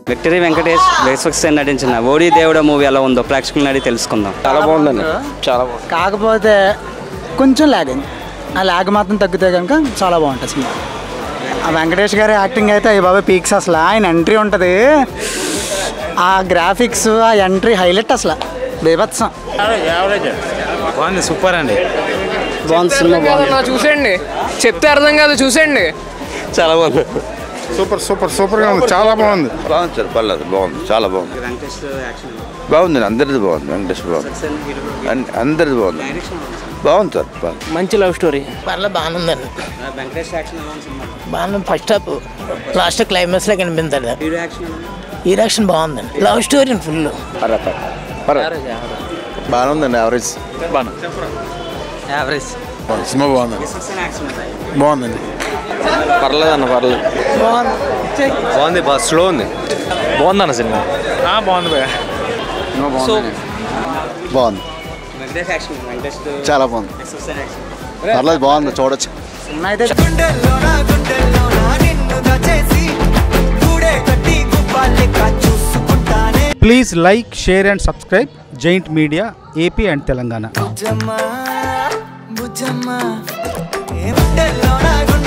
Victory Venkatesh Vishwaksen నటించిన ఓడి దేవుడ movie ఎలా ఉందో ప్రేక్షకులను అడిగి తెలుసుకుందాం చాలా బాగుందండి చాలా బాగుంది కాకపోతే కొంచెం లాగ్ అయింది ఆ లాగ్ మాత్రం తగ్గితే కనుక చాలా బాగుంటుంది సినిమా ఆ వెంకటేష్ గారి యాక్టింగ్ అయితే అయ్యి బాబా పీక్స్ అసలు ఆయన ఎంట్రీ ఉంటుంది ఆ గ్రాఫిక్స్ ఆ ఎంట్రీ హైలైట్ అసలు బీభత్సం బాగుంది సూపర్ అండి బాగుంది సినిమా బాగుంది చూసేయండి చెప్తే అర్థం కాదు చూసేయండి చాలా బాగుంది సూపర్ సూపర్ సూపర్గా ఉంది చాలా బాగుంది బాగుంది సార్ పర్లేదు బాగుంది చాలా బాగుంది వెంకటేష్ యాక్షన్ బాగుంది అందరిది బాగుంది వెంకటేష్ బాగుంది అన్- అందరిది బాగుంది బాగుంది సార్ బాగుంది మంచి లవ్ స్టోరీ పర్లేదు బాగానే ఉందండి వెంకటేష్ యాక్షన్ ఎలా ఉంది సినిమా బాగానే ఫస్ట్ హాఫ్ లాస్ట్ క్లైమాక్స్లో కనిపించాడు హీరో యాక్షన్ ఎలా ఉంది? ఈ యాక్షన్ బాగుందండి లవ్ స్టోరీ ఫుల్ బాగానే ఉందండి యావరేజ్ యావరేజ్ సినిమా బాగుంది విశ్వక్సేన్ యాక్షన్ ఎలా ఉంది? బాగుందండి పర్లేదు అన్న పర్లేదు బాగుంది బాగా స్లో ఉంది బాగుందన్న సినిమా బాగుంది భయ్యా బాగుంది వెంకటేష్ యాక్షన్ వెంకటేష్ చాలా బాగుంది విశ్వక్సేన్ యాక్షన్ పర్లేదు బాగుంది చూడొచ్చు సినిమా అయితే గుండెల్లోనా గుండెల్లోనా నిన్ను దాచేసి గూడే కట్టి గుప్పాలెక్క చూసుకుంటానే please like share and subscribe giant media AP and Telangana బుజ్జమ్మ బుజ్జమ్మ ఏ గుండెల్లోనా